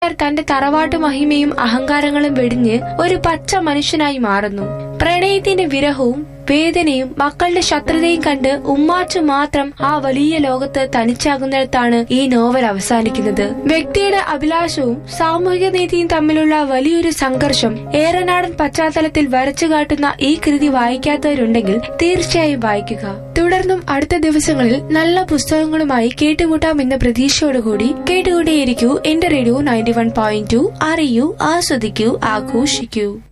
തന്റെ തറവാട്ടു മഹിമയും അഹങ്കാരങ്ങളും വെടിഞ്ഞ് ഒരു പച്ച മനുഷ്യനായി മാറുന്നു പ്രണയത്തിന്റെ വിരഹവും വേദനയും മക്കളുടെ ശത്രുതയും കണ്ട് ഉമ്മാച്ചു മാത്രം ആ വലിയ ലോകത്ത് തനിച്ചാകുന്നിടത്താണ് ഈ നോവൽ അവസാനിക്കുന്നത് വ്യക്തിയുടെ അഭിലാഷവും സാമൂഹിക നീതിയും തമ്മിലുള്ള വലിയൊരു സംഘർഷം ഏറനാടൻ പശ്ചാത്തലത്തിൽ വരച്ചു കാട്ടുന്ന ഈ കൃതി വായിക്കാത്തവരുണ്ടെങ്കിൽ തീർച്ചയായും വായിക്കുക തുടർന്നും അടുത്ത ദിവസങ്ങളിൽ നല്ല പുസ്തകങ്ങളുമായി കേട്ടുമുട്ടാം എന്ന പ്രതീക്ഷയോടുകൂടി കേട്ടുകൊണ്ടേയിരിക്കൂ എന്റെ radio ninety one point two അറിയൂ ആസ്വദിക്കൂ ആഘോഷിക്കൂ